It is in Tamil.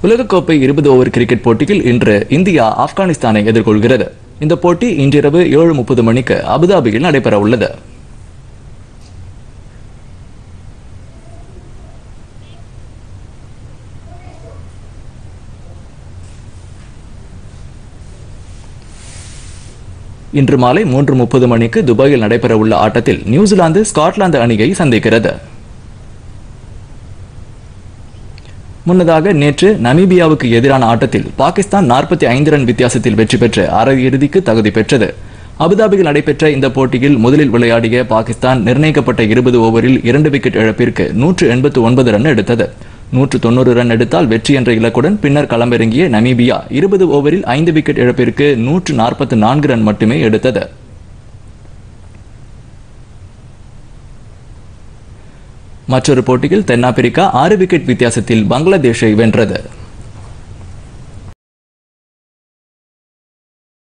உலகக்கோப்பை இருபது ஓவர் கிரிக்கெட் போட்டியில் இன்று இந்தியா ஆப்கானிஸ்தானை எதிர்கொள்கிறது இந்த போட்டி இன்றிரவு ஏழு முப்பது மணிக்கு அபுதாபியில் நடைபெற உள்ளது இன்று மாலை மூன்று முப்பது மணிக்கு துபாயில் நடைபெற உள்ள ஆட்டத்தில் நியூசிலாந்து ஸ்காட்லாந்து அணியை சந்திக்கிறது முன்னதாக நேற்று நமீபியாவுக்கு எதிரான ஆட்டத்தில் பாகிஸ்தான் நாற்பத்தி ஐந்து ரன் வித்தியாசத்தில் வெற்றி பெற்று அரையிறுதிக்கு தகுதி பெற்றது அபுதாபியில் நடைபெற்ற இந்த போட்டியில் முதலில் விளையாடிய பாகிஸ்தான் நிர்ணயிக்கப்பட்ட இருபது ஓவரில் இரண்டு விக்கெட் இழப்பிற்கு நூற்று எண்பத்து ஒன்பது ரன் எடுத்தது நூற்று தொண்ணூறு ரன் எடுத்தால் வெற்றி என்ற இலக்குடன் பின்னர் களமிறங்கிய நமீபியா இருபது ஓவரில் ஐந்து விக்கெட் இழப்பிற்கு நூற்று நாற்பத்தி நான்கு ரன் மட்டுமே எடுத்தது மற்றொரு போட்டியில் தென்னாப்பிரிக்கா ஆறு விக்கெட் வித்தியாசத்தில் பங்களாதேஷை வென்றது